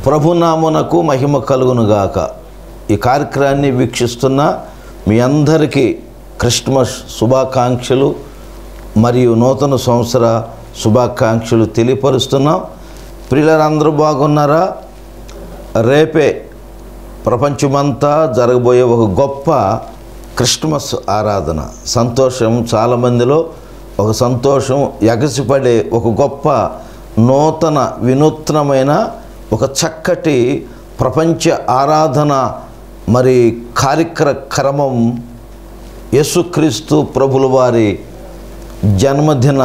ప్రభునామునకు మహిమ కలుగునుగాక ఈ కార్యక్రమాన్ని వీక్షిస్తున్న మీ అందరికీ క్రిస్మస్ శుభాకాంక్షలు మరియు నూతన సంవత్సర శుభాకాంక్షలు తెలియపరుస్తున్నాం ప్రియులందరూ బాగున్నారా రేపే ప్రపంచమంతా జరగబోయే ఒక గొప్ప క్రిస్మస్ ఆరాధన సంతోషం చాలామందిలో ఒక సంతోషం ఎగసిపడే ఒక గొప్ప నూతన వినూత్నమైన ఒక చక్కటి ప్రపంచ ఆరాధన మరి కార్యక్రమం యేసుక్రీస్తు ప్రభుల వారి జన్మదిన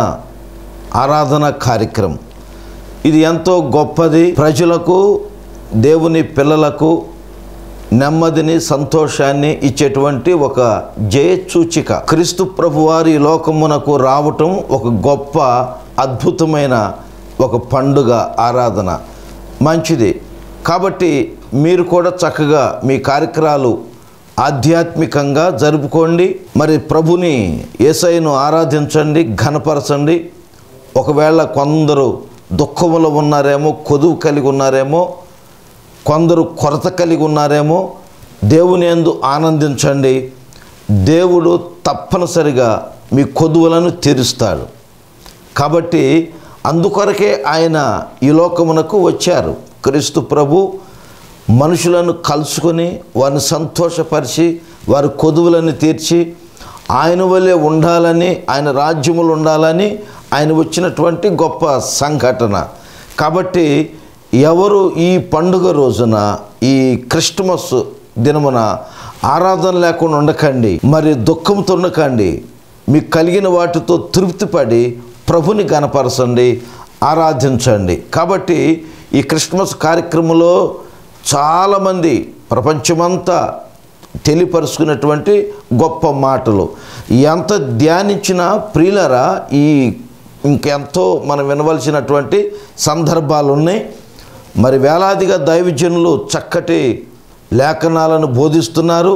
ఆరాధన కార్యక్రమం ఇది ఎంతో గొప్పది ప్రజలకు దేవుని పిల్లలకు నెమ్మదిని సంతోషాన్ని ఇచ్చేటువంటి ఒక జయసూచిక క్రీస్తు ప్రభువారి లోకమునకు రావటం ఒక గొప్ప అద్భుతమైన ఒక పండుగ ఆరాధన మంచిది కాబట్టి మీరు కూడా చక్కగా మీ కార్యక్రమాలు ఆధ్యాత్మికంగా జరుపుకోండి మరి ప్రభుని ఏసైను ఆరాధించండి ఘనపరచండి ఒకవేళ కొందరు దుఃఖములో ఉన్నారేమో కొదువు కలిగి ఉన్నారేమో కొందరు కొరత కలిగి ఉన్నారేమో దేవుని ఎందు ఆనందించండి దేవుడు తప్పనిసరిగా మీ కొదువులను తీరుస్తాడు కాబట్టి అందుకొరకే ఆయన ఈ లోకమునకు వచ్చారు క్రీస్తు ప్రభు మనుషులను కలుసుకొని వారిని సంతోషపరిచి వారి కొదువులను తీర్చి ఆయన వల్లే ఉండాలని ఆయన రాజ్యములు ఉండాలని ఆయన వచ్చినటువంటి గొప్ప సంఘటన కాబట్టి ఎవరు ఈ పండుగ రోజున ఈ క్రిస్టమస్ దినమున ఆరాధన లేకుండా ఉండకండి మరి దుఃఖంతో ఉండకండి మీకు కలిగిన వాటితో తృప్తిపడి ప్రభుని గనపరచండి ఆరాధించండి కాబట్టి ఈ క్రిస్మస్ కార్యక్రమంలో చాలామంది ప్రపంచమంతా తెలియపరుచుకున్నటువంటి గొప్ప మాటలు ఎంత ధ్యానించినా ప్రియులరా ఈ ఇంకెంతో మనం వినవలసినటువంటి సందర్భాలు ఉన్నాయి మరి వేలాదిగా దైవజనులు చక్కటి లేఖనాలను బోధిస్తున్నారు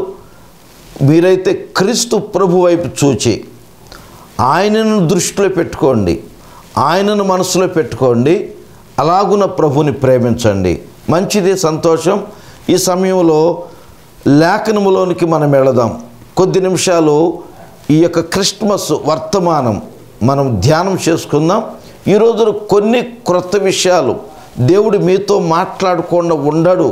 మీరైతే క్రీస్తు ప్రభు వైపు చూచి ఆయనను దృష్టిలో పెట్టుకోండి ఆయనను మనసులో పెట్టుకోండి అలాగున ప్రభుని ప్రేమించండి మంచిది సంతోషం ఈ సమయంలో లేఖనములోనికి మనం వెళదాం కొద్ది నిమిషాలు ఈ యొక్క క్రిస్మస్ వర్తమానం మనం ధ్యానం చేసుకుందాం ఈ రోజున కొన్ని క్రొత్త విషయాలు దేవుడు మీతో మాట్లాడకుండా ఉండడు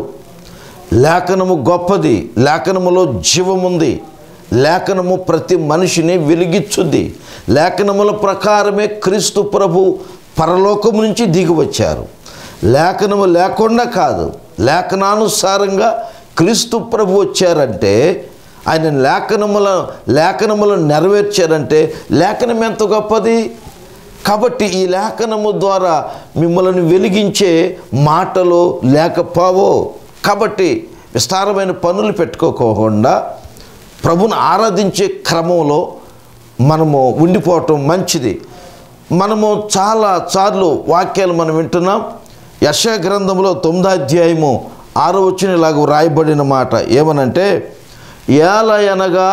లేఖనము గొప్పది లేఖనములో జీవముంది లేఖనము ప్రతి మనిషిని వెలిగిచ్చుద్ది లేఖనముల ప్రకారమే క్రీస్తు ప్రభు పరలోకం నుంచి దిగి వచ్చారు లేఖనము లేకుండా కాదు లేఖనానుసారంగా క్రీస్తు ప్రభు వచ్చారంటే ఆయన లేఖనముల లేఖనములను నెరవేర్చారంటే లేఖనం ఎంత గొప్పది కాబట్టి ఈ లేఖనము ద్వారా మిమ్మల్ని వెలిగించే మాటలు లేకపోవో కాబట్టి విస్తారమైన పనులు పెట్టుకోకుండా ప్రభుని ఆరాధించే క్రమంలో మనము ఉండిపోవటం మంచిది మనము చాలా సార్లు వాక్యాలు మనం వింటున్నాం యశ గ్రంథంలో తొమ్మిదో అధ్యాయము ఆరో వచ్చిన ఇలాగ వ్రాయబడిన మాట ఏమనంటే ఏల అనగా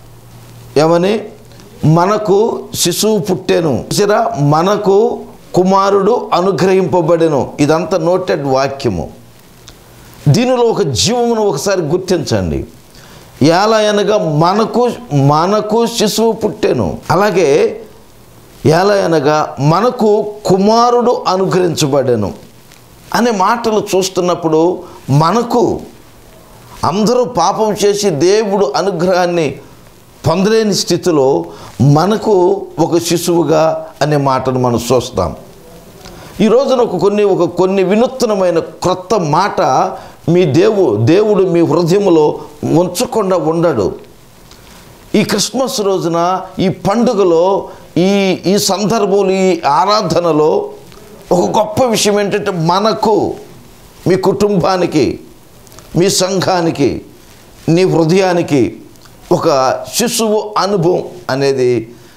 ఏమని మనకు శిశువు పుట్టెను చూసారా మనకు కుమారుడు అనుగ్రహింపబడెను ఇదంతా నోటెడ్ వాక్యము దీనిలో ఒక జీవమును ఒకసారి గుర్తించండి ఎలా అనగా మనకు మనకు శిశువు పుట్టెను అలాగే ఎలా అనగా మనకు కుమారుడు అనుగ్రహించబడెను అనే మాటలు చూస్తున్నప్పుడు మనకు అందరూ పాపం చేసి దేవుడు అనుగ్రహాన్ని పొందలేని స్థితిలో మనకు ఒక శిశువుగా అనే మాటను మనం చూస్తాం ఈ రోజున ఒక కొన్ని ఒక కొన్ని వినూత్నమైన క్రొత్త మాట మీ దేవు దేవుడు మీ హృదయంలో ఉంచకుండా ఉండడు ఈ క్రిస్మస్ రోజున ఈ పండుగలో ఈ ఈ సందర్భంలో ఈ ఆరాధనలో ఒక గొప్ప విషయం ఏంటంటే మనకు మీ కుటుంబానికి మీ సంఘానికి నీ హృదయానికి ఒక శిశువు అనుభవం అనేది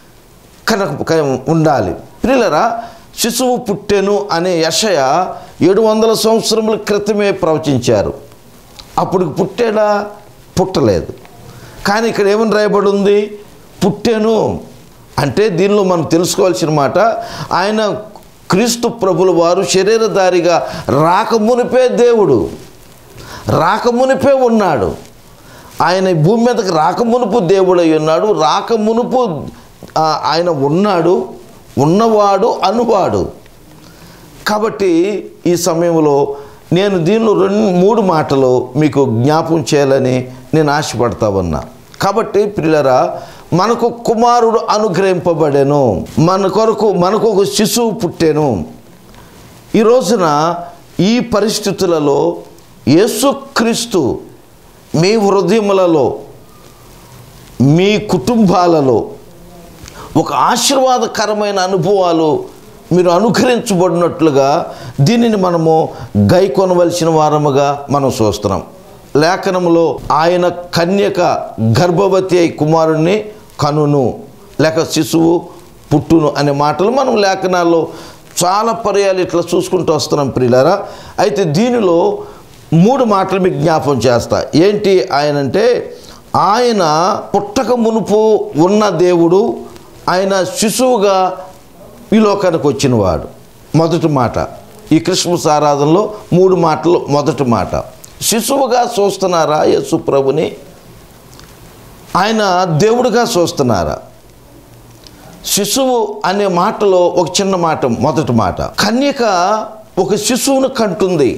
కనుక ఉండాలి పిల్లరా శిశువు పుట్టెను అనే యషయ ఏడు వందల సంవత్సరముల క్రితమే ప్రవచించారు అప్పుడు పుట్టాడా పుట్టలేదు కానీ ఇక్కడ ఏమని రాయబడి ఉంది పుట్టెను అంటే దీనిలో మనం తెలుసుకోవాల్సిన మాట ఆయన క్రీస్తు ప్రభుల వారు శరీరధారిగా రాకమునిపే దేవుడు రాకమునిపే ఉన్నాడు ఆయన ఈ భూమి మీదకి రాకమునుపు దేవుడై ఉన్నాడు రాకమునుపు ఆ, ఆయన ఉన్నాడు ఉన్నవాడు అనువాడు కాబట్టి ఈ సమయంలో నేను దీనిలో రెండు మూడు మాటలు మీకు జ్ఞాపం చేయాలని నేను ఆశపడతా ఉన్నా కాబట్టి పిల్లరా మనకు కుమారుడు అనుగ్రహింపబడెను మన కొరకు మనకు ఒక శిశువు పుట్టెను ఈ రోజున ఈ పరిస్థితులలో యేసుక్రీస్తు మీ హృదయములలో మీ కుటుంబాలలో ఒక ఆశీర్వాదకరమైన అనుభవాలు మీరు అనుకరించబడినట్లుగా దీనిని మనము గై కొనవలసిన వారముగా మనం చూస్తున్నాం లేఖనములో ఆయన కన్యక గర్భవతి అయి కుమారుణ్ణి కనును లేక శిశువు పుట్టును అనే మాటలు మనం లేఖనాల్లో చాలా పర్యాలు ఇట్లా చూసుకుంటూ వస్తున్నాం ప్రియులారా అయితే దీనిలో మూడు మాటలు మీకు జ్ఞాపం చేస్తా ఏంటి ఆయన అంటే ఆయన పుట్టక మునుపు ఉన్న దేవుడు ఆయన శిశువుగా ఈ లోకానికి వచ్చినవాడు మొదటి మాట ఈ క్రిస్మస్ ఆరాధనలో మూడు మాటలు మొదటి మాట శిశువుగా చూస్తున్నారా యేసు ప్రభుని ఆయన దేవుడిగా చూస్తున్నారా శిశువు అనే మాటలో ఒక చిన్న మాట మొదటి మాట కన్యక ఒక శిశువును కంటుంది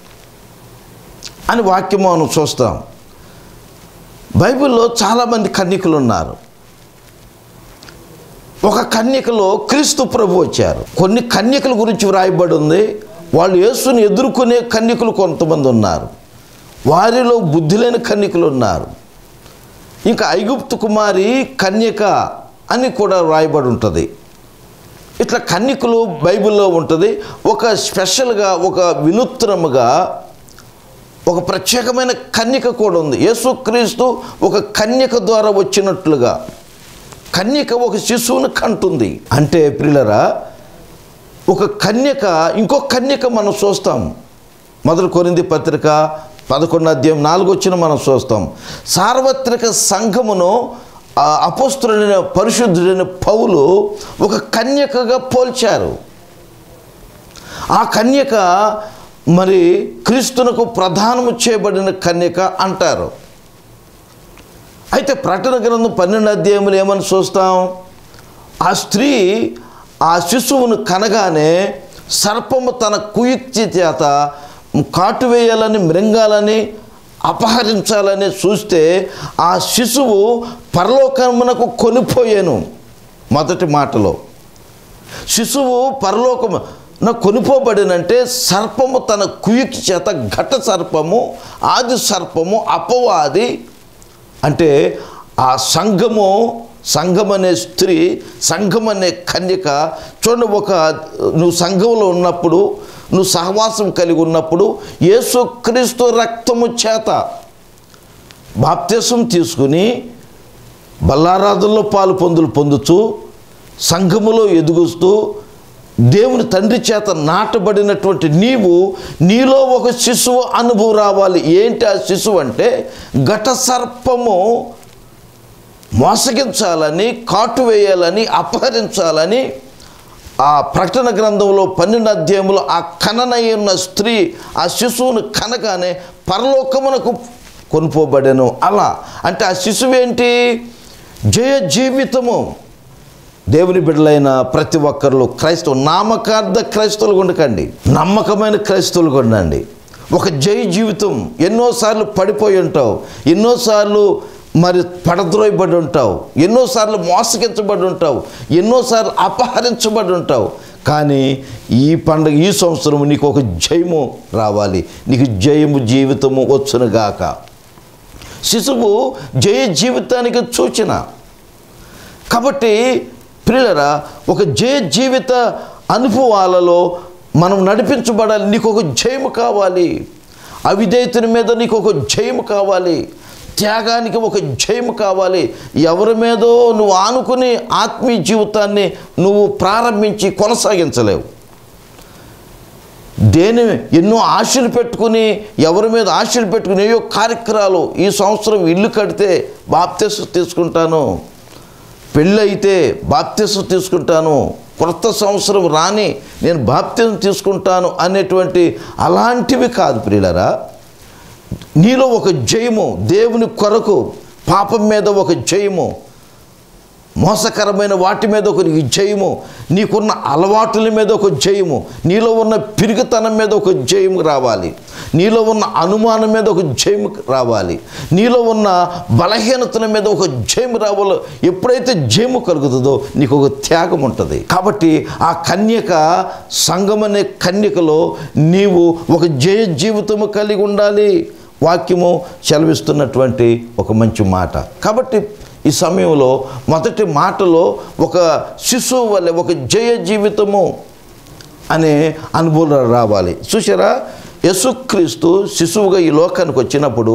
అని వాక్యం మనం చూస్తాం బైబిల్లో చాలామంది కన్యకులు ఉన్నారు ఒక కన్యకలో క్రీస్తు ప్రభు వచ్చారు కొన్ని కన్యకల గురించి వ్రాయబడి ఉంది వాళ్ళు యేసుని ఎదుర్కొనే కన్యకులు కొంతమంది ఉన్నారు వారిలో బుద్ధి లేని కన్యకులు ఉన్నారు ఇంకా ఐగుప్తు కుమారి కన్యక అని కూడా వ్రాయబడి ఉంటుంది ఇట్లా కన్యకులు బైబిల్లో ఉంటుంది ఒక స్పెషల్గా ఒక వినూత్నముగా ఒక ప్రత్యేకమైన కన్యక కూడా ఉంది యేసుక్రీస్తు ఒక కన్యక ద్వారా వచ్చినట్లుగా కన్యక ఒక శిశువును కంటుంది అంటే ప్రియులరా ఒక కన్యక ఇంకో కన్యక మనం చూస్తాం మొదటి కొరింది పత్రిక పదకొండు అధ్యాయం నాలుగు వచ్చిన మనం చూస్తాం సార్వత్రిక సంఘమును ఆ అపోస్తుడైన పరిశుద్ధుడైన పౌలు ఒక కన్యకగా పోల్చారు ఆ కన్యక మరి క్రీస్తునకు ప్రధానము చేయబడిన కన్యక అంటారు అయితే ప్రకటన గ్రంథం పన్నెండు అధ్యాయములు ఏమని చూస్తాం ఆ స్త్రీ ఆ శిశువును కనగానే సర్పము తన కుయుక్తి చేత కాటు వేయాలని మృంగాలని అపహరించాలని చూస్తే ఆ శిశువు పరలోకమునకు కొనిపోయాను మొదటి మాటలో శిశువు పరలోకము నా కొనిపోబడినంటే సర్పము తన కుయుక్తి చేత ఘట సర్పము ఆది సర్పము అపవాది అంటే ఆ సంఘము సంఘం అనే స్త్రీ సంఘం అనే కన్యక చూడండి ఒక నువ్వు సంఘంలో ఉన్నప్పుడు నువ్వు సహవాసం కలిగి ఉన్నప్పుడు యేసుక్రీస్తు రక్తము చేత బాప్త్యసం తీసుకుని బల్లారాధనలో పాలు పొందులు పొందుతూ సంఘములో ఎదుగుస్తూ దేవుని తండ్రి చేత నాటబడినటువంటి నీవు నీలో ఒక శిశువు అనుభవం రావాలి ఏంటి ఆ శిశువు అంటే ఘట సర్పము మోసగించాలని కాటు వేయాలని అపహరించాలని ఆ ప్రకటన గ్రంథంలో పన్నెండు అధ్యాయములో ఆ కననై ఉన్న స్త్రీ ఆ శిశువును కనగానే పరలోకమునకు కొనుపోబడెను అలా అంటే ఆ శిశువు ఏంటి జయ జీవితము దేవుని బిడ్డలైన ప్రతి ఒక్కరు క్రైస్తవ నామకార్థ క్రైస్తవులు ఉండకండి నమ్మకమైన క్రైస్తవులు ఉండండి ఒక జై జీవితం ఎన్నోసార్లు పడిపోయి ఉంటావు ఎన్నోసార్లు మరి పడద్రోయబడి ఉంటావు ఎన్నోసార్లు మోసగించబడి ఉంటావు ఎన్నోసార్లు అపహరించబడి ఉంటావు కానీ ఈ పండుగ ఈ సంవత్సరం నీకు ఒక జయము రావాలి నీకు జయము జీవితము వచ్చునుగాక శిశువు జయ జీవితానికి సూచన కాబట్టి ప్రియులరా ఒక జయ జీవిత అనుభవాలలో మనం నడిపించబడాలి నీకు ఒక జయము కావాలి అవిధేయతని మీద నీకు ఒక జయము కావాలి త్యాగానికి ఒక జయము కావాలి ఎవరి మీదో నువ్వు ఆనుకుని ఆత్మీయ జీవితాన్ని నువ్వు ప్రారంభించి కొనసాగించలేవు దేని ఎన్నో ఆశలు పెట్టుకుని ఎవరి మీద ఆశలు పెట్టుకుని ఏయో కార్యక్రమాలు ఈ సంవత్సరం ఇల్లు కడితే బాప్తీసు తీసుకుంటాను పెళ్ళి అయితే బాప్తీసు తీసుకుంటాను క్రొత్త సంవత్సరం రాని నేను బాప్తిజం తీసుకుంటాను అనేటువంటి అలాంటివి కాదు ప్రియులరా నీలో ఒక జయము దేవుని కొరకు పాపం మీద ఒక జయము మోసకరమైన వాటి మీద ఒక జయము నీకున్న అలవాటుల మీద ఒక జయము నీలో ఉన్న పిరిగితనం మీద ఒక జయము రావాలి నీలో ఉన్న అనుమానం మీద ఒక జయము రావాలి నీలో ఉన్న బలహీనతల మీద ఒక జయము రావాలో ఎప్పుడైతే జయము కలుగుతుందో నీకు ఒక త్యాగం ఉంటుంది కాబట్టి ఆ కన్యక సంఘం అనే కన్యకలో నీవు ఒక జయ జీవితము కలిగి ఉండాలి వాక్యము సెలవిస్తున్నటువంటి ఒక మంచి మాట కాబట్టి ఈ సమయంలో మొదటి మాటలో ఒక శిశువు వల్లే ఒక జయ జీవితము అనే అనుభవం రావాలి చూసారా యేసుక్రీస్తు శిశువుగా ఈ లోకానికి వచ్చినప్పుడు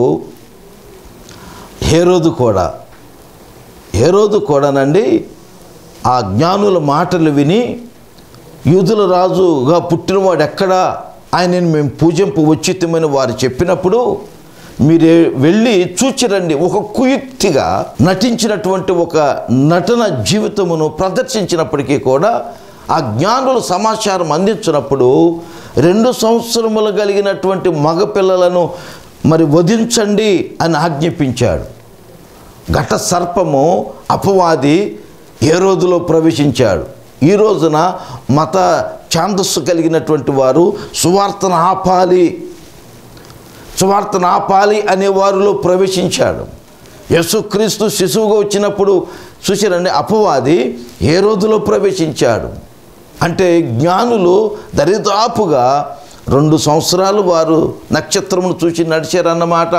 హేరోదు కూడా హేరోదు కూడానండి ఆ జ్ఞానుల మాటలు విని యూదుల రాజుగా పుట్టినవాడు ఎక్కడా ఆయనను మేము పూజింపు వచ్చితమని వారు చెప్పినప్పుడు మీరే వెళ్ళి చూచిరండి ఒక కుయుక్తిగా నటించినటువంటి ఒక నటన జీవితమును ప్రదర్శించినప్పటికీ కూడా ఆ జ్ఞానుల సమాచారం అందించినప్పుడు రెండు సంవత్సరములు కలిగినటువంటి మగపిల్లలను మరి వధించండి అని ఆజ్ఞాపించాడు ఘట సర్పము అపవాది ఏ రోజులో ప్రవేశించాడు ఈ రోజున మత ఛాందస్సు కలిగినటువంటి వారు సువార్తను ఆపాలి సువార్తను ఆపాలి అనే వారిలో ప్రవేశించాడు యేసుక్రీస్తు శిశువుగా వచ్చినప్పుడు చూసారండి అపవాది ఏ రోజులో ప్రవేశించాడు అంటే జ్ఞానులు దరిదాపుగా రెండు సంవత్సరాలు వారు నక్షత్రమును చూసి నడిచారన్నమాట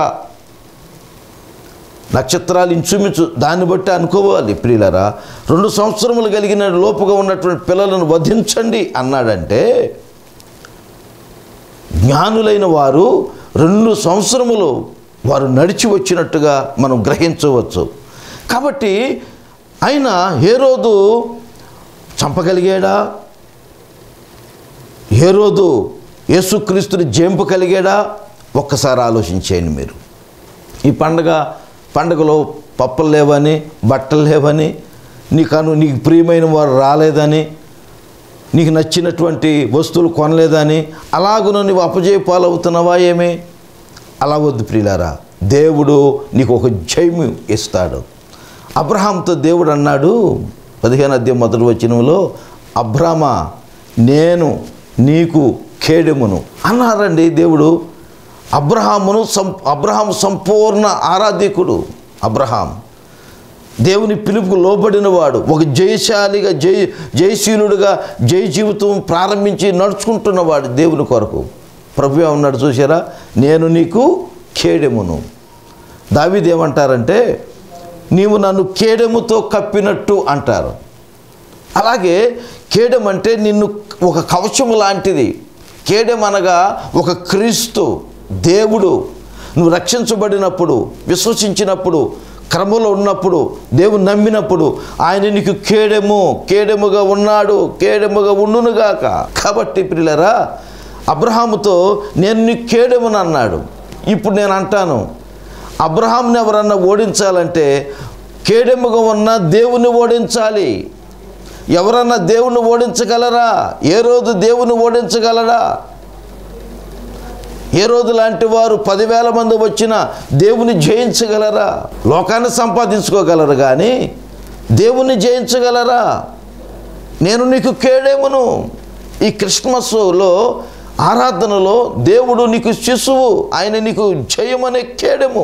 నక్షత్రాలు ఇంచుమించు దాన్ని బట్టి అనుకోవాలి ప్రియులరా రెండు సంవత్సరములు కలిగిన లోపుగా ఉన్నటువంటి పిల్లలను వధించండి అన్నాడంటే జ్ఞానులైన వారు రెండు సంవత్సరములు వారు నడిచి వచ్చినట్టుగా మనం గ్రహించవచ్చు కాబట్టి ఆయన హేరోదు చంపగలిగాడా హేరోదు యేసుక్రీస్తుని జంపగలిగాడా ఒక్కసారి ఆలోచించేయండి మీరు ఈ పండగ పండగలో పప్పలు లేవని బట్టలు లేవని నీకు అను నీకు ప్రియమైన వారు రాలేదని నీకు నచ్చినటువంటి వస్తువులు కొనలేదని అలాగున నువ్వు అపజయ పాలవుతున్నావా ఏమి అలా వద్దు ప్రియులారా దేవుడు నీకు ఒక జయము ఇస్తాడు అబ్రహాంతో దేవుడు అన్నాడు పదిహేను అధ్యాయం మొదటి వచనంలో అబ్రామ నేను నీకు ఖేడెమును అన్నారండి దేవుడు అబ్రహామును సం అబ్రహాం సంపూర్ణ ఆరాధికుడు అబ్రహాం దేవుని పిలుపుకు లోబడినవాడు ఒక జయశాలిగా జయ జయశీలుడుగా జయ జీవితం ప్రారంభించి నడుచుకుంటున్నవాడు దేవుని కొరకు ప్రభు ఉన్నాడు చూసారా నేను నీకు ఖేడెమును దావీదేమంటారంటే నీవు నన్ను కేడెముతో కప్పినట్టు అంటారు అలాగే కేడెం అంటే నిన్ను ఒక కవచము లాంటిది కేడెం అనగా ఒక క్రీస్తు దేవుడు నువ్వు రక్షించబడినప్పుడు విశ్వసించినప్పుడు క్రమంలో ఉన్నప్పుడు దేవుని నమ్మినప్పుడు ఆయన నీకు కేడెము కేడెముగా ఉన్నాడు కేడెముగా ఉండునుగాక కాబట్టి పిల్లరా అబ్రహాముతో నేను నీకు కేడెమును అన్నాడు ఇప్పుడు నేను అంటాను అబ్రహాంని ఎవరన్నా ఓడించాలంటే కేడెముగా ఉన్న దేవుని ఓడించాలి ఎవరన్నా దేవుని ఓడించగలరా ఏ రోజు దేవుని ఓడించగలరా ఏ రోజు లాంటి వారు పదివేల మంది వచ్చినా దేవుని జయించగలరా లోకాన్ని సంపాదించుకోగలరు కానీ దేవుని జయించగలరా నేను నీకు కేడేమును ఈ క్రిస్మస్లో ఆరాధనలో దేవుడు నీకు శిశువు ఆయన నీకు జయమనే కేడెము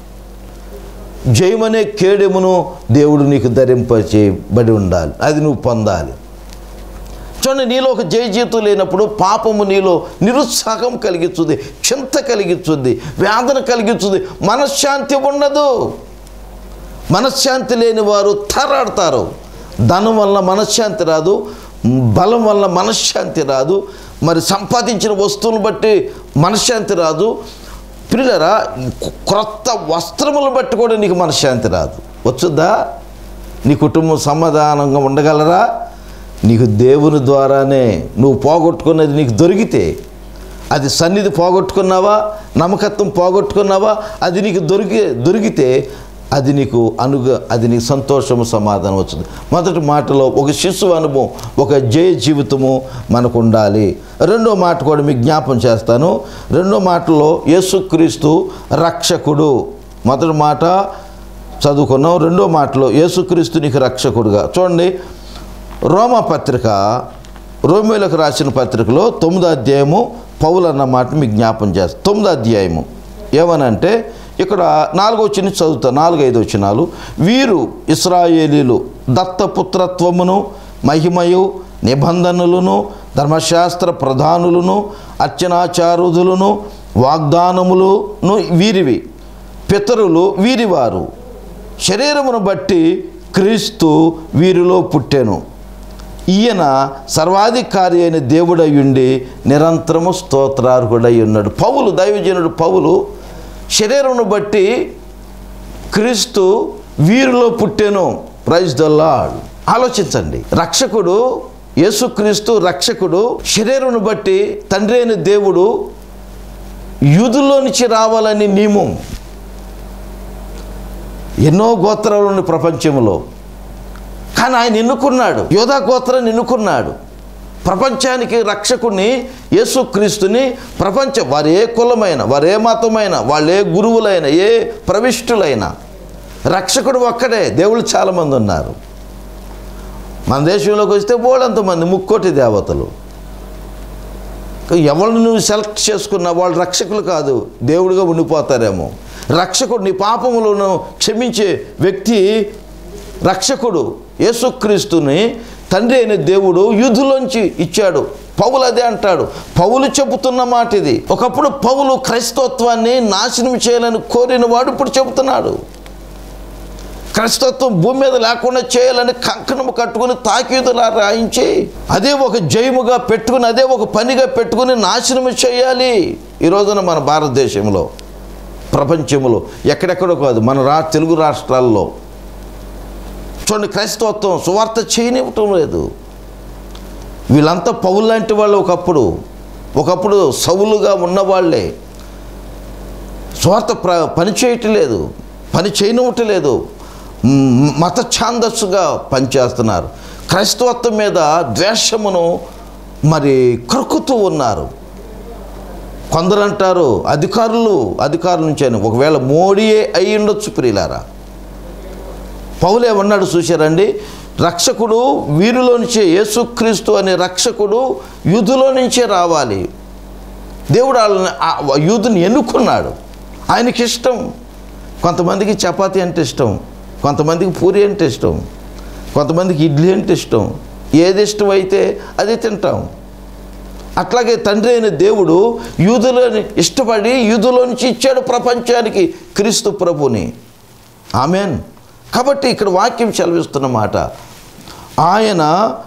జయమనే కేడెమును దేవుడు నీకు ధరింపచేయబడి ఉండాలి అది నువ్వు పొందాలి చూడండి నీలో ఒక జయ జీవితం లేనప్పుడు పాపము నీలో నిరుత్సాహం కలిగించుంది చింత కలిగించుంది వేదన కలిగించుంది మనశ్శాంతి ఉండదు మనశ్శాంతి లేని వారు తరాడతారు ధనం వల్ల మనశ్శాంతి రాదు బలం వల్ల మనశ్శాంతి రాదు మరి సంపాదించిన వస్తువులను బట్టి మనశ్శాంతి రాదు పిల్లరా క్రొత్త వస్త్రములను బట్టి కూడా నీకు మనశ్శాంతి రాదు వచ్చుద్దా నీ కుటుంబం సమాధానంగా ఉండగలరా నీకు దేవుని ద్వారానే నువ్వు పోగొట్టుకున్నది నీకు దొరికితే అది సన్నిధి పోగొట్టుకున్నావా నమ్మకత్వం పోగొట్టుకున్నావా అది నీకు దొరికి దొరికితే అది నీకు అనుగ అది నీకు సంతోషము సమాధానం వచ్చింది మొదటి మాటలో ఒక శిశువు అనుభవం ఒక జయ జీవితము మనకు ఉండాలి రెండో మాట కూడా మీకు జ్ఞాపం చేస్తాను రెండో మాటలో యేసుక్రీస్తు రక్షకుడు మొదటి మాట చదువుకున్నాం రెండో మాటలో యేసుక్రీస్తు నీకు రక్షకుడుగా చూడండి రోమా పత్రిక రోమిలకు రాసిన పత్రికలో తొమ్మిదో అధ్యాయము పౌలు అన్న మాట మీకు జ్ఞాపం చేస్తాను తొమ్మిదో అధ్యాయము ఏమనంటే ఇక్కడ నాలుగో వచ్చిన చదువుతా నాలుగు ఐదు వచ్చినాలు వీరు ఇస్రాయేలీలు దత్తపుత్రత్వమును మహిమయు నిబంధనలను ధర్మశాస్త్ర ప్రధానులను అర్చనాచారుదులను వాగ్దానములను వీరివి పితరులు వీరివారు శరీరమును బట్టి క్రీస్తు వీరిలో పుట్టెను ఈయన సర్వాధికారి అయిన దేవుడయ్యుండి నిరంతరము స్తోత్రార్హుడై ఉన్నాడు పౌలు దైవజనుడు పౌలు శరీరమును బట్టి క్రీస్తు వీరిలో పుట్టెను ప్రైజ్ ద లాడ్ ఆలోచించండి రక్షకుడు యేసుక్రీస్తు రక్షకుడు శరీరమును బట్టి తండ్రి అయిన దేవుడు యూదుల్లో నుంచి రావాలని నియమం ఎన్నో గోత్రాలు ఉన్నాయి ప్రపంచంలో కానీ ఆయన ఎన్నుకున్నాడు యోధా గోత్రాన్ని ఎన్నుకున్నాడు ప్రపంచానికి రక్షకుని యేసుక్రీస్తుని ప్రపంచ వారు ఏ కులమైన వారు ఏ మతమైన వాళ్ళు ఏ గురువులైన ఏ ప్రవిష్టులైన రక్షకుడు ఒక్కడే దేవుళ్ళు చాలామంది ఉన్నారు మన దేశంలోకి వస్తే బోడంతమంది ముక్కోటి దేవతలు ఎవరిని నువ్వు సెలెక్ట్ చేసుకున్నా వాళ్ళు రక్షకులు కాదు దేవుడిగా ఉండిపోతారేమో రక్షకుడు నీ పాపములను క్షమించే వ్యక్తి రక్షకుడు యేసుక్రీస్తుని తండ్రి అయిన దేవుడు యుద్ధులోంచి ఇచ్చాడు పౌలు అదే అంటాడు పౌలు చెబుతున్న మాట ఇది ఒకప్పుడు పౌలు క్రైస్తవత్వాన్ని నాశనం చేయాలని కోరిన వాడు ఇప్పుడు చెబుతున్నాడు క్రైస్తత్వం భూమి మీద లేకుండా చేయాలని కంకణము కట్టుకుని తాకీదులా రాయించి అదే ఒక జయముగా పెట్టుకుని అదే ఒక పనిగా పెట్టుకుని నాశనం చేయాలి ఈ రోజున మన భారతదేశంలో ప్రపంచంలో ఎక్కడెక్కడో కాదు మన రా తెలుగు రాష్ట్రాల్లో చూడండి క్రైస్తవత్వం సువార్త చేయనివ్వటం లేదు వీళ్ళంతా పౌలు లాంటి వాళ్ళు ఒకప్పుడు ఒకప్పుడు సవులుగా ఉన్నవాళ్లే స్వార్థ ప్ర పని చేయటం లేదు పని చేయనివ్వటం లేదు మ్, మత ఛాందస్సుగా పనిచేస్తున్నారు క్రైస్తవత్వం మీద ద్వేషమును మరి కరుకుతూ ఉన్నారు కొందరు అంటారు అధికారులు అధికారుల నుంచి అని ఒకవేళ మోడీయే అయి ఉండొచ్చు ప్రియులారా పౌలే ఉన్నాడు చూశారండి రక్షకుడు వీరిలో నుంచే యేసుక్రీస్తు అనే రక్షకుడు యూదులో నుంచే రావాలి దేవుడు వాళ్ళని ఆ యూదుని ఎన్నుకున్నాడు ఆయనకి ఇష్టం కొంతమందికి చపాతీ అంటే ఇష్టం కొంతమందికి పూరి అంటే ఇష్టం కొంతమందికి ఇడ్లీ అంటే ఇష్టం ఏది ఇష్టం అయితే అది తింటాం అట్లాగే తండ్రి అయిన దేవుడు యూదులని ఇష్టపడి యూదులో నుంచి ఇచ్చాడు ప్రపంచానికి క్రీస్తు ప్రభుని ఆమెన్ కాబట్టి ఇక్కడ వాక్యం సెలవిస్తున్న మాట ఆయన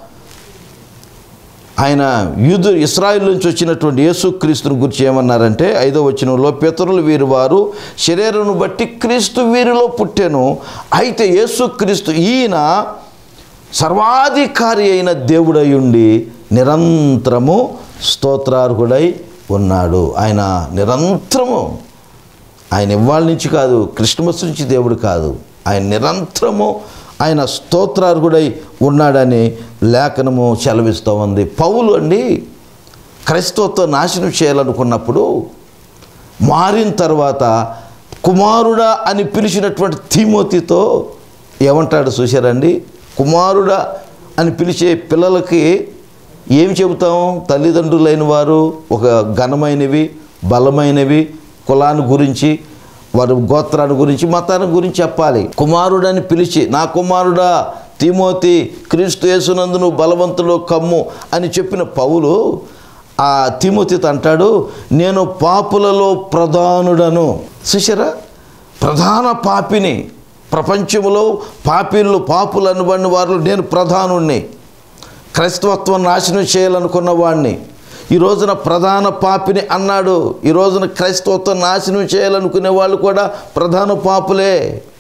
ఆయన యూదు ఇస్రాయిల్ నుంచి వచ్చినటువంటి యేసుక్రీస్తుని గురించి ఏమన్నారంటే ఐదో వచనంలో పితరులు వీరు వారు శరీరను బట్టి క్రీస్తు వీరిలో పుట్టెను అయితే యేసుక్రీస్తు ఈయన సర్వాధికారి అయిన దేవుడై ఉండి నిరంతరము స్తోత్రార్హుడై ఉన్నాడు ఆయన నిరంతరము ఆయన ఇవాళ నుంచి కాదు క్రిస్మస్ నుంచి దేవుడు కాదు ఆయన నిరంతరము ఆయన స్తోత్రార్హుడై ఉన్నాడని లేఖనము సెలవిస్తూ ఉంది పౌలు అండి క్రైస్తవత్వం నాశనం చేయాలనుకున్నప్పుడు మారిన తర్వాత కుమారుడా అని పిలిచినటువంటి తిమోతితో ఏమంటాడు చూశారండి కుమారుడా అని పిలిచే పిల్లలకి ఏం చెబుతాం తల్లిదండ్రులైన వారు ఒక ఘనమైనవి బలమైనవి కులాన్ని గురించి వారి గోత్రాన్ని గురించి మతాన్ని గురించి చెప్పాలి కుమారుడని పిలిచి నా కుమారుడా తిమోతి క్రీస్తు యేసునందు నువ్వు బలవంతుడు కమ్ము అని చెప్పిన పౌలు ఆ తిమోతితో అంటాడు నేను పాపులలో ప్రధానుడను చూసారా ప్రధాన పాపిని ప్రపంచంలో పాపిళ్ళు పాపులు అనబడిన వారిలో నేను ప్రధానుణ్ణి క్రైస్తవత్వం నాశనం చేయాలనుకున్న వాడిని ఈ రోజున ప్రధాన పాపిని అన్నాడు ఈ రోజున క్రైస్తవత్వం నాశనం చేయాలనుకునే వాళ్ళు కూడా ప్రధాన పాపులే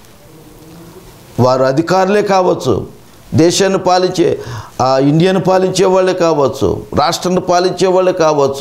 వారు అధికారులే కావచ్చు దేశాన్ని పాలించే ఆ ఇండియాను పాలించే వాళ్ళే కావచ్చు రాష్ట్రాన్ని పాలించే వాళ్ళే కావచ్చు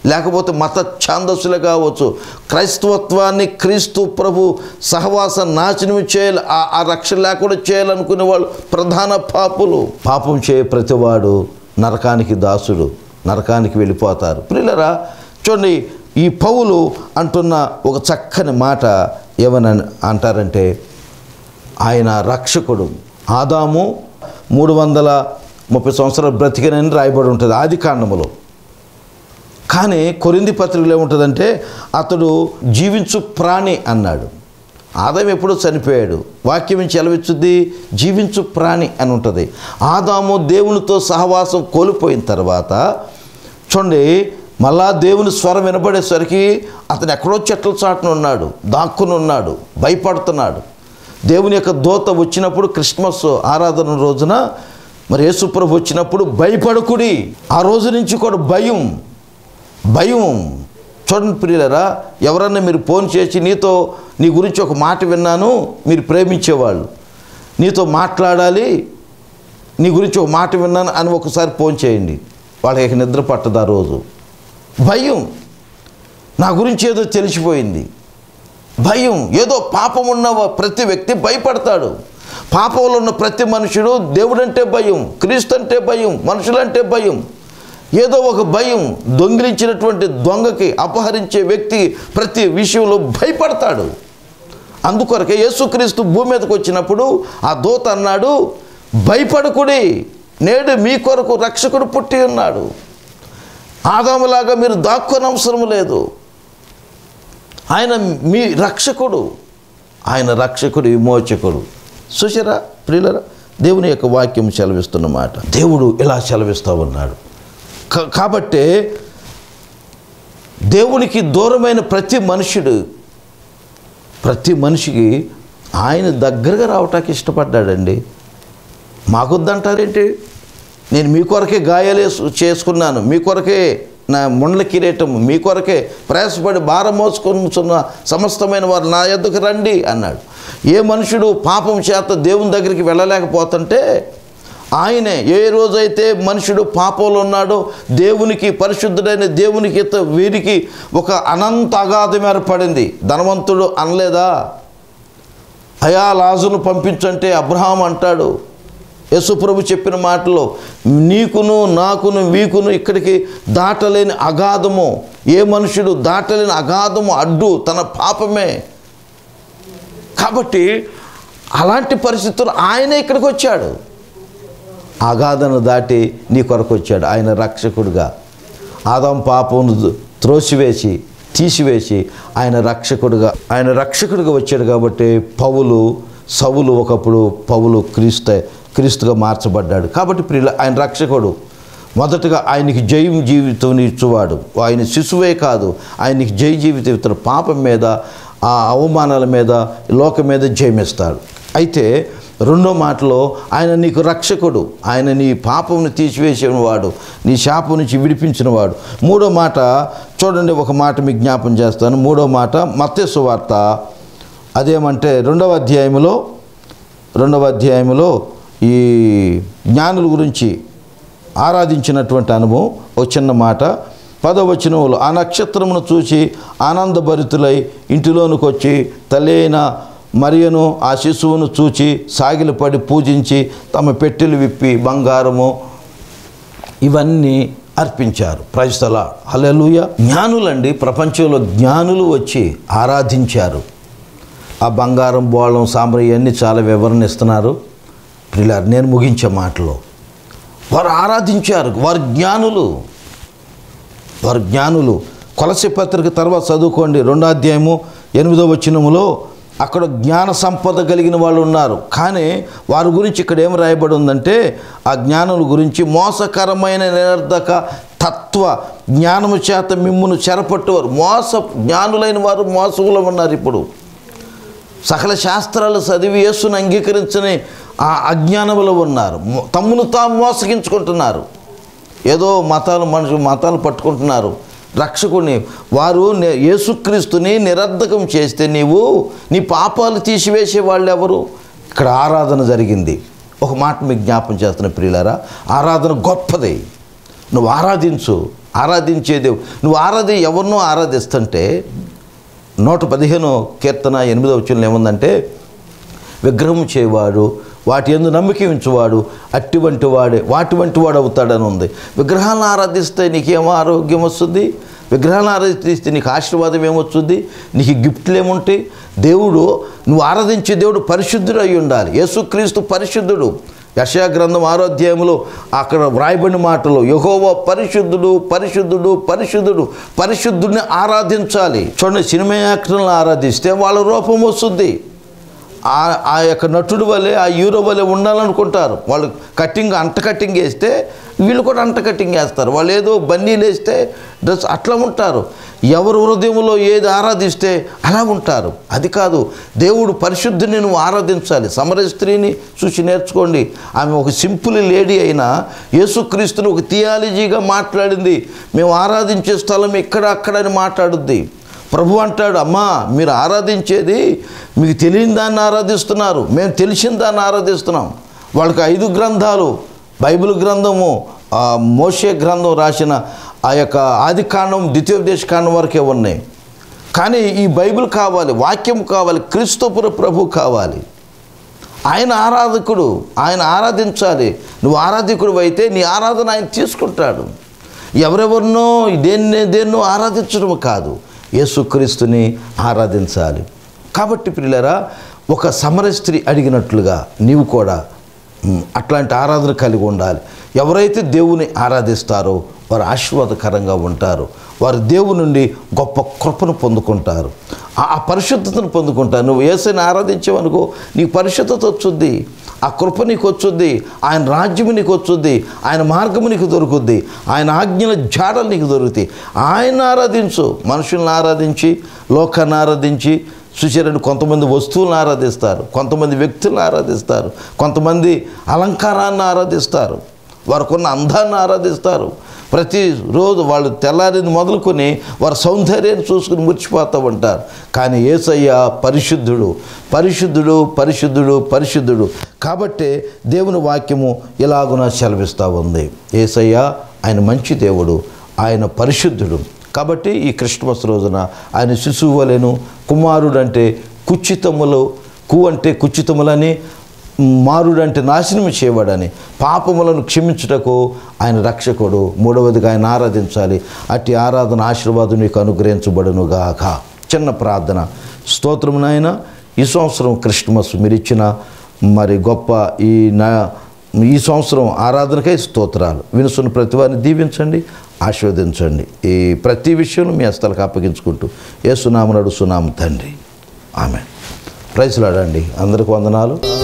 లేకపోతే మత ఛాందస్సులు కావచ్చు క్రైస్తవత్వాన్ని క్రీస్తు ప్రభు సహవాస నాశనం చేయాలి ఆ- ఆ రక్షణ లేకుండా చేయాలనుకునే వాళ్ళు ప్రధాన పాపులు పాపం చేయ ప్రతివాడు నరకానికి దాసుడు నరకానికి వెళ్ళిపోతారు ప్రియులరా చూడండి ఈ పౌలు అంటున్న ఒక చక్కని మాట ఏమని అంటారంటే ఆయన రక్షకుడు ఆదాము మూడు వందల ముప్పై సంవత్సరాలు బ్రతికినని రాయబడి ఉంటుంది ఆది కాండములో కానీ కొరింది పత్రికలో ఏముంటుందంటే అతడు జీవించు ప్రాణి అన్నాడు ఆదాం ఎప్పుడో చనిపోయాడు వాక్యం నుంచి ఎలవిచ్చుద్ది జీవించు ప్రాణి అని ఉంటుంది ఆదాము దేవునితో సహవాసం కోల్పోయిన తర్వాత చూడండి మళ్ళా దేవుని స్వరం వినబడేసరికి అతను ఎక్కడో చెట్ల చాటున ఉన్నాడు దాక్కుని ఉన్నాడు భయపడుతున్నాడు దేవుని యొక్క దోత వచ్చినప్పుడు క్రిస్మస్ ఆరాధన రోజున మరి యేసుప్రభు వచ్చినప్పుడు భయపడకుడి ఆ రోజు నుంచి కూడా భయం భయం చూడండి ప్రియులరా ఎవరన్నా మీరు ఫోన్ చేసి నీతో నీ గురించి ఒక మాట విన్నాను మీరు ప్రేమించేవాళ్ళు నీతో మాట్లాడాలి నీ గురించి ఒక మాట విన్నాను అని ఒకసారి ఫోన్ చేయండి వాళ్ళకి నిద్ర పట్టదు ఆ రోజు భయం నా గురించి ఏదో తెలిసిపోయింది భయం ఏదో పాపం ఉన్న ప్రతి వ్యక్తి భయపడతాడు పాపంలో ఉన్న ప్రతి మనుషుడు దేవుడంటే భయం క్రీస్తు అంటే భయం మనుషులంటే భయం ఏదో ఒక భయం దొంగిలించినటువంటి దొంగకి అపహరించే వ్యక్తి ప్రతి విషయంలో భయపడతాడు అందుకొరకే యేసుక్రీస్తు భూమి మీదకి వచ్చినప్పుడు ఆ దూత అన్నాడు భయపడకుడి నేడు మీ కొరకు రక్షకుడు పుట్టి ఉన్నాడు ఆదాములాగా మీరు దాక్కొని అవసరం లేదు ఆయన మీ రక్షకుడు ఆయన రక్షకుడు విమోచకుడు సుశరా ప్రియులరా దేవుని యొక్క వాక్యం సెలవిస్తున్న మాట దేవుడు ఇలా సెలవిస్తూ ఉన్నాడు కా- కాబట్టే దేవునికి దూరమైన ప్రతి మనుషుడు ప్రతి మనిషికి ఆయన దగ్గరగా రావటానికి ఇష్టపడ్డాడండి మాకొద్దంటారేంటి నేను మీ కొరకే గాయాలు వేసు- చేసుకున్నాను మీ కొరకే నా ముండ్ల కిరీటం మీ కొరకే ప్రయాసపడి భారం మోసుకొనుచున్న సమస్తమైన వారు నా యొద్దకు రండి అన్నాడు ఏ మనుషుడు పాపం చేత దేవుని దగ్గరికి వెళ్ళలేకపోతుంటే ఆయనే ఏ రోజైతే మనుషుడు పాపంలో ఉన్నాడో దేవునికి పరిశుద్ధుడైన దేవునికి ఇత వీరికి ఒక అనంత అగాధం ఏర్పడింది ధనవంతుడు అనలేదా అయా లాజును పంపించంటే అబ్రహాం అంటాడు యేసుప్రభు చెప్పిన మాటలో నీకును నాకును వీకును ఇక్కడికి దాటలేని అగాధము ఏ మనుషుడు దాటలేని అగాధము అడ్డు తన పాపమే కాబట్టి అలాంటి పరిస్థితులు ఆయనే ఇక్కడికి వచ్చాడు అగాధను దాటి నీ కొరకు వచ్చాడు ఆయన రక్షకుడుగా ఆదాం పాపమును త్రోసివేసి తీసివేసి ఆయన రక్షకుడుగా ఆయన రక్షకుడిగా వచ్చాడు కాబట్టి పౌలు సవులు ఒకప్పుడు పౌలు క్రీస్తు క్రీస్తుగా మార్చబడ్డాడు కాబట్టి ప్రియుల ఆయన రక్షకుడు మొదటగా ఆయనకి జయం జీవితం ఇచ్చువాడు ఆయన శిశువే కాదు ఆయనకి జయ జీవితం ఇతడు పాపం మీద ఆ అవమానాల మీద లోకం మీద జయమిస్తాడు అయితే రెండో మాటలో ఆయన నీకు రక్షకుడు ఆయన నీ పాపమును తీసివేసిన వాడు నీ శాపం నుంచి విడిపించిన వాడు మూడో మాట చూడండి ఒక మాట మీకు జ్ఞాపం చేస్తాను మూడో మాట మత్స్సు వార్త అదేమంటే రెండవ అధ్యాయంలో రెండవ అధ్యాయంలో ఈ జ్ఞానుల గురించి ఆరాధించినటువంటి అనుభవం ఒక చిన్న మాట పదవచనములు ఆ నక్షత్రమును చూసి ఆనందభరితులై ఇంటిలోనికి వచ్చి తల్లి అయిన మరియను ఆ శిశువును చూచి సాగిలపడి పూజించి తమ పెట్టెలు విప్పి బంగారము ఇవన్నీ అర్పించారు ప్రజల హలలుయ జ్ఞానులండి ప్రపంచంలో జ్ఞానులు వచ్చి ఆరాధించారు ఆ బంగారం బోళం సాంబ్రం ఇవన్నీ చాలా వివరణ ఇస్తున్నారు ప్రిలార్ నేను ముగించే మాటలో వారు ఆరాధించారు వారు జ్ఞానులు వారు జ్ఞానులు కొలసి పత్రిక తర్వాత చదువుకోండి రెండో అధ్యాయము ఎనిమిదో వచనములో అక్కడ జ్ఞాన సంపద కలిగిన వాళ్ళు ఉన్నారు కానీ వారి గురించి ఇక్కడ ఏం రాయబడి ఉందంటే ఆ జ్ఞానుల గురించి మోసకరమైన నిరర్ధక తత్వ జ్ఞానము చేత మిమ్మును చెరపట్టువారు మోస జ్ఞానులైన వారు మోసములో ఉన్నారు ఇప్పుడు సకల శాస్త్రాలు చదివి యేసును అంగీకరించని ఆ అజ్ఞానములో ఉన్నారు మో- తమ్మును తాము మోసగించుకుంటున్నారు ఏదో మతాలు మనుషులు మతాలు పట్టుకుంటున్నారు రక్షకుడిని వారు నే- యేసుక్రీస్తుని నిరర్ధకం చేస్తే నీవు నీ పాపాలు తీసివేసే వాళ్ళు ఎవరు ఇక్కడ ఆరాధన జరిగింది ఒక మాట మీకు జ్ఞాపం చేస్తున్న ప్రియులారా ఆరాధన గొప్పది నువ్వు ఆరాధించు ఆరాధించే దేవుడు నువ్వు ఆరాధి ఎవరినో ఆరాధిస్తుంటే నూట పదిహేను కీర్తన ఎనిమిదో వచ్చిన ఏముందంటే విగ్రహం చేయవాడు వాటి ఎందు నమ్మిక ఉంచువాడు అట్టివంటి వాడే వాటి వంటి వాడు అవుతాడని ఉంది విగ్రహాలను ఆరాధిస్తే నీకేమో ఆరోగ్యం వస్తుంది విగ్రహాలను ఆరాధిస్తే నీకు ఆశీర్వాదం ఏమొస్తుంది నీకు గిఫ్ట్లు ఏముంటాయి దేవుడు నువ్వు ఆరాధించే దేవుడు పరిశుద్ధుడు అయి ఉండాలి యేసుక్రీస్తు పరిశుద్ధుడు యశయా గ్రంథం ఆరో అధ్యాయంలో అక్కడ వ్రాయబడిన మాటలు యహోవ పరిశుద్ధుడు పరిశుద్ధుడు పరిశుద్ధుడు పరిశుద్ధుడిని ఆరాధించాలి చూడండి సినిమా యాక్టర్లను ఆరాధిస్తే వాళ్ళ రూపం వస్తుంది ఆ ఆ యొక్క నటుడు వలె ఆ హీరో వలె ఉండాలనుకుంటారు వాళ్ళు కట్టింగ్ అంట కట్టింగ్ వేస్తే వీళ్ళు కూడా అంట కట్టింగ్ వేస్తారు వాళ్ళు ఏదో బన్నీలు వేస్తే డ్రెస్ అట్లా ఉంటారు ఎవరు హృదయంలో ఏది ఆరాధిస్తే అలా ఉంటారు అది కాదు దేవుడు పరిశుద్ధిని నువ్వు ఆరాధించాలి సమర స్త్రీని చూసి నేర్చుకోండి ఆమె ఒక సింపుల్ లేడీ అయినా యేసుక్రీస్తుని ఒక థియాలజీగా మాట్లాడింది మేము ఆరాధించే స్థలం ఇక్కడ అక్కడ అని మాట్లాడుద్ది ప్రభు అంటాడు అమ్మా మీరు ఆరాధించేది మీకు తెలియని దాన్ని ఆరాధిస్తున్నారు మేము తెలిసిన దాన్ని ఆరాధిస్తున్నాం వాళ్ళకి ఐదు గ్రంథాలు బైబిల్ గ్రంథము ఆ మోషే గ్రంథం రాసిన ఆ యొక్క ఆది కాండం ద్వితీయోపదేశ కాండం వరకే ఉన్నాయి కానీ ఈ బైబిల్ కావాలి వాక్యం కావాలి క్రీస్తుపుర ప్రభు కావాలి ఆయన ఆరాధకుడు ఆయన ఆరాధించాలి నువ్వు ఆరాధకుడు అయితే నీ ఆరాధన ఆయన తీసుకుంటాడు ఎవరెవరినో దేన్ని దేన్నో ఆరాధించడం కాదు యేసుక్రీస్తుని ఆరాధించాలి కాబట్టి పిల్లరా ఒక సమర స్త్రీ అడిగినట్లుగా నీవు కూడా మ్, అట్లాంటి ఆరాధన కలిగి ఉండాలి ఎవరైతే దేవుని ఆరాధిస్తారో వారు ఆశీర్వాదకరంగా ఉంటారు వారు దేవుని నుండి గొప్ప కృపను పొందుకుంటారు ఆ ఆ పరిశుద్ధతను పొందుకుంటారు నువ్వు ఏసైనా ఆరాధించావనుకో నీకు పరిశుద్ధత వచ్చుద్ది ఆ కృప నీకు వచ్చుద్ది ఆయన రాజ్యము నీకు వచ్చుద్ది ఆయన మార్గము నీకు దొరుకుద్ది ఆయన ఆజ్ఞల జాడలు నీకు దొరుకుతాయి ఆయన ఆరాధించు మనుషుల్ని ఆరాధించి లోకాన్ని ఆరాధించి చూసారండి కొంతమంది వస్తువులను ఆరాధిస్తారు కొంతమంది వ్యక్తులను ఆరాధిస్తారు కొంతమంది అలంకారాన్ని ఆరాధిస్తారు వారికున్న అందాన్ని ఆరాధిస్తారు ప్రతిరోజు వాళ్ళు తెల్లారింది మొదలుకొని వారి సౌందర్యాన్ని చూసుకుని మురిచిపోతూ ఉంటారు కానీ ఏసయ్య పరిశుద్ధుడు పరిశుద్ధుడు పరిశుద్ధుడు పరిశుద్ధుడు కాబట్టే దేవుని వాక్యము ఇలాగున సెలవిస్తూ ఉంది ఏసయ్య ఆయన మంచి దేవుడు ఆయన పరిశుద్ధుడు కాబట్టి ఈ క్రిస్మస్ రోజున ఆయన శిశువు వలెను కుమారుడు అంటే కుచితములు కు అంటే కుచితములని మారుడంటే నాశనం చేయవాడని పాపములను క్షమించుటకు ఆయన రక్షకుడు మూడవదిగా ఆయన ఆరాధించాలి అట్టి ఆరాధన ఆశీర్వాదం నీకు అనుగ్రహించబడునుగాక చిన్న ప్రార్థన స్తోత్రం నాయన ఈ సంవత్సరం క్రిస్మస్ మీరు ఇచ్చిన మరి గొప్ప ఈ నా ఈ సంవత్సరం ఆరాధనకై స్తోత్రాలు వినుసున్న ప్రతి వారిని దీవించండి ఆశీర్వదించండి ఈ ప్రతి విషయం మీ హస్తాలకు అప్పగించుకుంటూ ఏ సునామను అడుగుతున్నాము తండ్రి ఆమె ప్రైజ్లాడండి అందరికి వందనాలు